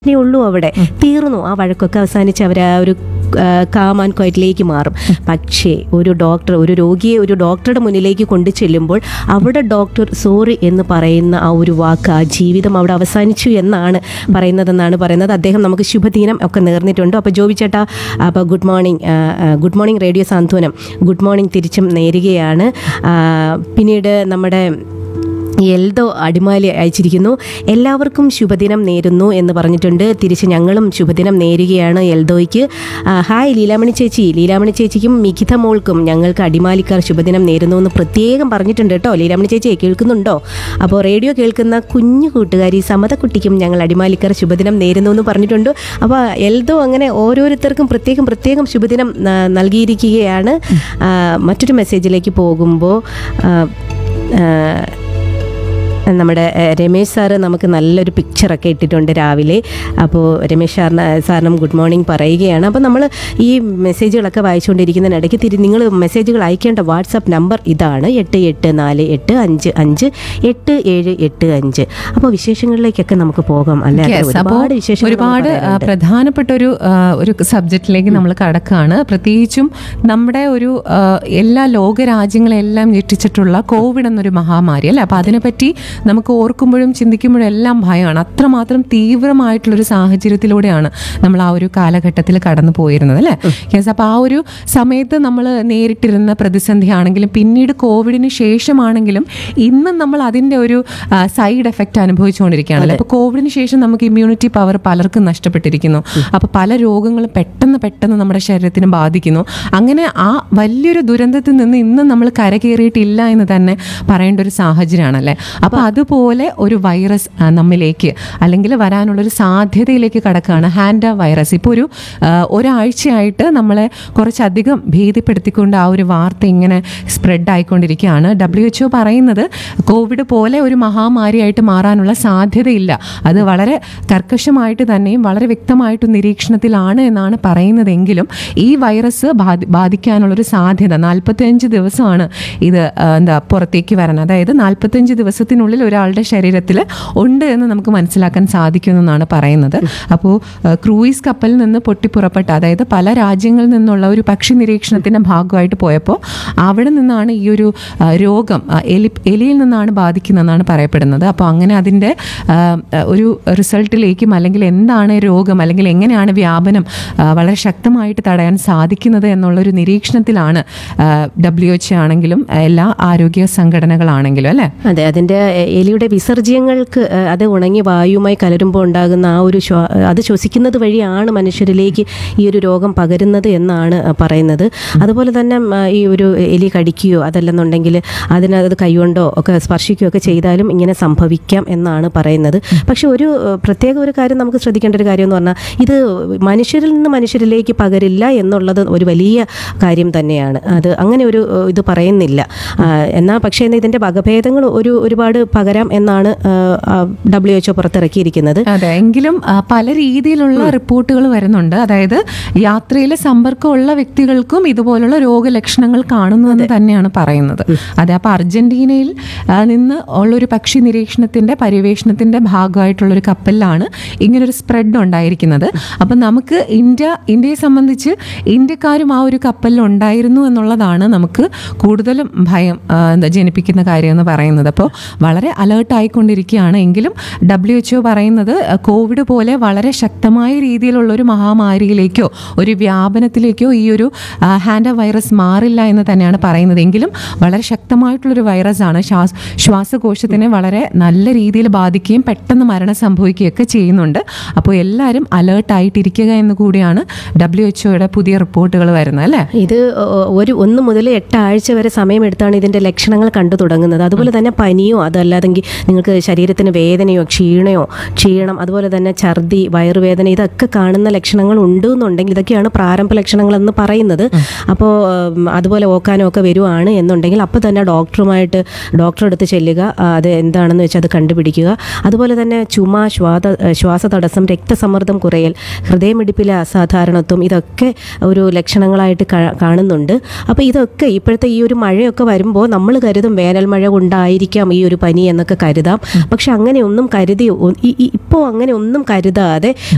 ഇനി ഉള്ളൂ അവിടെ തീർന്നു ആ വഴക്കൊക്കെ അവസാനിച്ച് അവർ ആ ഒരു കാം ആൻഡ് ക്വയറ്റിലേക്ക് മാറും പക്ഷേ ഒരു ഡോക്ടർ ഒരു രോഗിയെ ഒരു ഡോക്ടറുടെ മുന്നിലേക്ക് കൊണ്ടു ചെല്ലുമ്പോൾ അവിടെ ഡോക്ടർ സോറി എന്ന് പറയുന്ന ആ ഒരു വാക്ക് ആ ജീവിതം അവിടെ അവസാനിച്ചു എന്നാണ് പറയുന്നതെന്നാണ് പറയുന്നത് അദ്ദേഹം നമുക്ക് ശുഭദിനം ഒക്കെ നേർന്നിട്ടുണ്ട് അപ്പോൾ ജോബി ചേട്ടാ അപ്പോൾ good morning good morning radio Santhwanam good morning തിരിച്ചും നേരുകയാണ് ആ, പിന്നീട് നമ്മുടെ എൽദോ അടിമാലി അയച്ചിരിക്കുന്നു എല്ലാവർക്കും ശുഭദിനം നേരുന്നു എന്ന് പറഞ്ഞിട്ടുണ്ട് തിരിച്ച് ഞങ്ങളും ശുഭദിനം നേരുകയാണ് എൽദോയ്ക്ക് ആ, ഹായ് ലീലാമണി ചേച്ചി ലീലാമണി ചേച്ചിക്കും മിഖിത മോൾക്കും ഞങ്ങൾക്ക് അടിമാലിക്കാർ ശുഭദിനം നേരുന്നു എന്ന് പ്രത്യേകം പറഞ്ഞിട്ടുണ്ട് കേട്ടോ ലീലാമണി ചേച്ചി കേൾക്കുന്നുണ്ടോ അപ്പോൾ റേഡിയോ കേൾക്കുന്ന കുഞ്ഞു കൂട്ടുകാരി സമതക്കുട്ടിക്കും ഞങ്ങൾ അടിമാലിക്കാർ ശുഭദിനം നേരുന്നു എന്ന് പറഞ്ഞിട്ടുണ്ട് അപ്പോൾ എൽദോ അങ്ങനെ ഓരോരുത്തർക്കും പ്രത്യേകം പ്രത്യേകം ശുഭദിനം ആ, നൽകിയിരിക്കുകയാണ് ആ, മറ്റൊരു മെസ്സേജിലേക്ക് പോകുമ്പോൾ ആ, ആ, നമ്മുടെ ഏഹ്, രമേശ് സാറ് നമുക്ക് നല്ലൊരു പിക്ചറൊക്കെ ഇട്ടിട്ടുണ്ട് രാവിലെ അപ്പോൾ രമേശ് സാറിന് സാറിനും ഗുഡ് മോർണിംഗ് പറയുകയാണ് അപ്പോൾ നമ്മൾ ഈ മെസ്സേജുകളൊക്കെ വായിച്ചുകൊണ്ടിരിക്കുന്നതിനിടയ്ക്ക് തിരി നിങ്ങൾ മെസ്സേജുകൾ അയക്കേണ്ട വാട്സാപ്പ് നമ്പർ ഇതാണ് എട്ട് എട്ട് നാല് എട്ട് അഞ്ച് അഞ്ച് എട്ട് ഏഴ് എട്ട് അഞ്ച് അപ്പോൾ വിശേഷങ്ങളിലേക്കൊക്കെ നമുക്ക് പോകാം അല്ലെ Yes, അപ്പോ ഒരുപാട് വിശേഷങ്ങൾ ഒരുപാട് നമുക്ക് ആ, പറയാനുണ്ട്. പ്രധാനപ്പെട്ട ഒരു ആ, ഒരു സബ്ജക്റ്റിലേക്ക് നമ്മൾ കടക്കുകയാണ് പ്രത്യേകിച്ചും നമ്മുടെ ഒരു ആ, എല്ലാ ലോകരാജ്യങ്ങളെല്ലാം ഞെട്ടിച്ചിട്ടുള്ള കോവിഡ് എന്നൊരു മഹാമാരി അല്ലേ അപ്പൊ അതിനെപ്പറ്റി നമുക്ക് ഓർക്കുമ്പോഴും ചിന്തിക്കുമ്പോഴും എല്ലാം ഭയമാണ് അത്രമാത്രം തീവ്രമായിട്ടുള്ളൊരു സാഹചര്യത്തിലൂടെയാണ് നമ്മൾ ആ ഒരു കാലഘട്ടത്തിൽ കടന്നു പോയിരുന്നത് അല്ലേ യെസ് അപ്പൊ ആ ഒരു സമയത്ത് നമ്മൾ നേരിട്ടിരുന്ന പ്രതിസന്ധിയാണെങ്കിലും പിന്നീട് കോവിഡിന് ശേഷമാണെങ്കിലും ഇന്നും നമ്മൾ അതിന്റെ ഒരു സൈഡ് എഫക്റ്റ് അനുഭവിച്ചുകൊണ്ടിരിക്കുകയാണല്ലോ അപ്പൊ കോവിഡിന് ശേഷം നമുക്ക് ഇമ്മ്യൂണിറ്റി പവർ പലർക്കും നഷ്ടപ്പെട്ടിരിക്കുന്നു അപ്പൊ പല രോഗങ്ങളും പെട്ടെന്ന് പെട്ടെന്ന് നമ്മുടെ ശരീരത്തിന് ബാധിക്കുന്നു അങ്ങനെ ആ വലിയൊരു ദുരന്തത്തിൽ നിന്ന് ഇന്നും നമ്മൾ കരകയറിയിട്ടില്ല എന്ന് തന്നെ പറയേണ്ട ഒരു സാഹചര്യമാണല്ലേ അപ്പൊ അതുപോലെ ഒരു വൈറസ് ആ, നമ്മിലേക്ക് അല്ലെങ്കിൽ വരാനുള്ളൊരു സാധ്യതയിലേക്ക് കടക്കുകയാണ് ഹാൻഡ വൈറസ് ഇപ്പോൾ ഒരു ആ, ഒരാഴ്ചയായിട്ട് നമ്മളെ കുറച്ചധികം ഭീതിപ്പെടുത്തിക്കൊണ്ട് ആ ഒരു വാർത്ത ഇങ്ങനെ സ്പ്രെഡ് ആയിക്കൊണ്ടിരിക്കുകയാണ് ഡബ്ല്യു എച്ച് പറയുന്നത് കോവിഡ് പോലെ ഒരു മഹാമാരിയായിട്ട് മാറാനുള്ള സാധ്യതയില്ല അത് വളരെ കർക്കശമായിട്ട് തന്നെയും വളരെ വ്യക്തമായിട്ടും നിരീക്ഷണത്തിലാണ് എന്നാണ് പറയുന്നതെങ്കിലും ഈ വൈറസ് ബാധി ബാധിക്കാനുള്ളൊരു സാധ്യത നാൽപ്പത്തിയഞ്ച് ദിവസമാണ് ഇത് ആ, എന്താ പുറത്തേക്ക് വരാൻ അതായത് നാൽപ്പത്തിയഞ്ച് ദിവസത്തിനുള്ളിൽ ഒരാളുടെ ശരീരത്തിൽ ഉണ്ട് എന്ന് നമുക്ക് മനസ്സിലാക്കാൻ സാധിക്കുമെന്നാണ് പറയുന്നത് അപ്പോൾ ക്രൂയിസ് കപ്പലിൽ നിന്ന് പൊട്ടിപ്പുറപ്പെട്ട അതായത് പല രാജ്യങ്ങളിൽ നിന്നുള്ള ഒരു പക്ഷി നിരീക്ഷണത്തിന്റെ ഭാഗമായിട്ട് പോയപ്പോൾ അവിടെ നിന്നാണ് ഈ ഒരു ആ, രോഗം ആ, എലി എലിയിൽ നിന്നാണ് ബാധിക്കുന്നതെന്നാണ് പറയപ്പെടുന്നത് അപ്പോൾ അങ്ങനെ അതിൻ്റെ ആ, ഒരു റിസൾട്ടിലേക്കും അല്ലെങ്കിൽ എന്താണ് രോഗം അല്ലെങ്കിൽ എങ്ങനെയാണ് വ്യാപനം ആ, വളരെ ശക്തമായിട്ട് തടയാൻ സാധിക്കുന്നത് എന്നുള്ളൊരു നിരീക്ഷണത്തിലാണ് ഡബ്ല്യു എച്ച് ആണെങ്കിലും എല്ലാ ആരോഗ്യ സംഘടനകളാണെങ്കിലും അല്ലേ അതെ അതിൻ്റെ എ- എലിയുടെ വിസർജ്യങ്ങൾക്ക് ഏഹ്, അത് ഉണങ്ങി വായുവുമായി കലരുമ്പോൾ ഉണ്ടാകുന്ന ആ ഒരു ശ്വാ അത് ശ്വസിക്കുന്നത് വഴിയാണ് മനുഷ്യരിലേക്ക് ഈ ഒരു രോഗം പകരുന്നത് എന്നാണ് ഏഹ്, പറയുന്നത് അതുപോലെ തന്നെ ഉം, ആ, ഈ ഒരു എലി കടിക്കുകയോ അതല്ലെന്നുണ്ടെങ്കിൽ അതിനത് കൈകൊണ്ടോ ഒക്കെ സ്പർശിക്കുകയോ ഒക്കെ ചെയ്താലും ഇങ്ങനെ സംഭവിക്കാം എന്നാണ് പറയുന്നത് പക്ഷെ ഒരു ഏഹ്, പ്രത്യേക ഒരു കാര്യം നമുക്ക് ശ്രദ്ധിക്കേണ്ട ഒരു കാര്യം എന്ന് പറഞ്ഞാൽ ഇത് മനുഷ്യരിൽ നിന്ന് മനുഷ്യരിലേക്ക് പകരില്ല എന്നുള്ളത് ഒരു വലിയ കാര്യം തന്നെയാണ് അത് അങ്ങനെ ഒരു ഏഹ്, ഇത് പറയുന്നില്ല ആ, എന്നാൽ പക്ഷേ എന്നാൽ ഇതിൻ്റെ വകഭേദങ്ങൾ ഒരു ഒരുപാട് പകരാം എന്നാണ് ഡബ്ല്യു എച്ച് ഒ പുറത്തിറക്കിയിരിക്കുന്നത് അതെ എങ്കിലും ആ, പല രീതിയിലുള്ള റിപ്പോർട്ടുകൾ വരുന്നുണ്ട് അതായത് യാത്രയിലെ സമ്പർക്കമുള്ള വ്യക്തികൾക്കും ഇതുപോലുള്ള രോഗലക്ഷണങ്ങൾ കാണുന്നു എന്ന് തന്നെയാണ് പറയുന്നത് അതെ അപ്പൊ അർജന്റീനയിൽ ആ, നിന്ന് ഉള്ളൊരു പക്ഷി നിരീക്ഷണത്തിന്റെ പര്യവേഷണത്തിന്റെ ഭാഗമായിട്ടുള്ള ഒരു കപ്പലിലാണ് ഇങ്ങനൊരു സ്പ്രെഡ് ഉണ്ടായിരിക്കുന്നത് അപ്പം നമുക്ക് ഇന്ത്യ ഇന്ത്യയെ സംബന്ധിച്ച് ഇന്ത്യക്കാരും ആ ഒരു കപ്പലിൽ ഉണ്ടായിരുന്നു എന്നുള്ളതാണ് നമുക്ക് കൂടുതലും ഭയം ആ, എന്താ ജനിപ്പിക്കുന്ന കാര്യം എന്ന് പറയുന്നത് അപ്പോൾ വളരെ അലേർട്ട് ആയിക്കൊണ്ടിരിക്കുകയാണ് എങ്കിലും ഡബ്ല്യു എച്ച് പറയുന്നത് ആ, കോവിഡ് പോലെ വളരെ ശക്തമായ രീതിയിലുള്ള ഒരു മഹാമാരിയിലേക്കോ ഒരു വ്യാപനത്തിലേക്കോ ഈ ഒരു ആ, ഹാൻഡ വൈറസ് മാറില്ല എന്ന് തന്നെയാണ് പറയുന്നത് എങ്കിലും വളരെ ശക്തമായിട്ടുള്ളൊരു വൈറസാണ് ശ്വാസ ശ്വാസകോശത്തിനെ വളരെ നല്ല രീതിയിൽ ബാധിക്കുകയും പെട്ടെന്ന് മരണം സംഭവിക്കുകയൊക്കെ ചെയ്യുന്നുണ്ട് അപ്പോൾ എല്ലാവരും അലേർട്ട് ആയിട്ടിരിക്കുക എന്ന് കൂടിയാണ് ഡബ്ല്യു എച്ച് പുതിയ റിപ്പോർട്ടുകൾ വരുന്നത് അല്ലേ ഇത് ഒ- ഒരു ഒന്ന് മുതൽ എട്ട് ആഴ്ച വരെ സമയമെടുത്താണ് ഇതിൻ്റെ ലക്ഷണങ്ങൾ കണ്ടു തുടങ്ങുന്നത് അതുപോലെ തന്നെ പനിയോ അതല്ലാതെങ്കിൽ നിങ്ങൾക്ക് ശരീരത്തിന് വേദനയോ ക്ഷീണയോ ക്ഷീണം അതുപോലെ തന്നെ ഛർദി വയറുവേദന ഇതൊക്കെ കാണുന്ന ലക്ഷണങ്ങൾ ഉണ്ട് എന്നുണ്ടെങ്കിൽ ഇതൊക്കെയാണ് പ്രാരംഭ ലക്ഷണങ്ങൾ എന്ന് പറയുന്നത് അപ്പോൾ ഉം, അതുപോലെ ഓക്കാനോ ഒക്കെ വരുവാണ് എന്നുണ്ടെങ്കിൽ അപ്പോൾ തന്നെ ഡോക്ടറുമായിട്ട് ഡോക്ടറെ അടുത്ത് ചെല്ലുക ആ, അത് എന്താണെന്ന് വെച്ചാൽ അത് കണ്ടുപിടിക്കുക അതുപോലെ തന്നെ ചുമ ശ്വാസ ശ്വാസതടസ്സം രക്തസമ്മർദ്ദം കുറയൽ ഹൃദയമിടിപ്പിലെ അസാധാരണത്വം ഇതൊക്കെ ഒരു ലക്ഷണങ്ങളായിട്ട് കാ- കാണുന്നുണ്ട് അപ്പോൾ ഇതൊക്കെ ഇപ്പോഴത്തെ ഈ ഒരു മഴയൊക്കെ വരുമ്പോൾ നമ്മൾ കരുതും വേനൽ മഴ കൊണ്ടായിരിക്കാം ഈ ഒരു പനി എന്നൊക്കെ കരുതാം പക്ഷെ അങ്ങനെ ഒന്നും കരുതി ഒ- ഈ- ഈ- ഇപ്പോൾ അങ്ങനെ ഒന്നും കരുതാതെ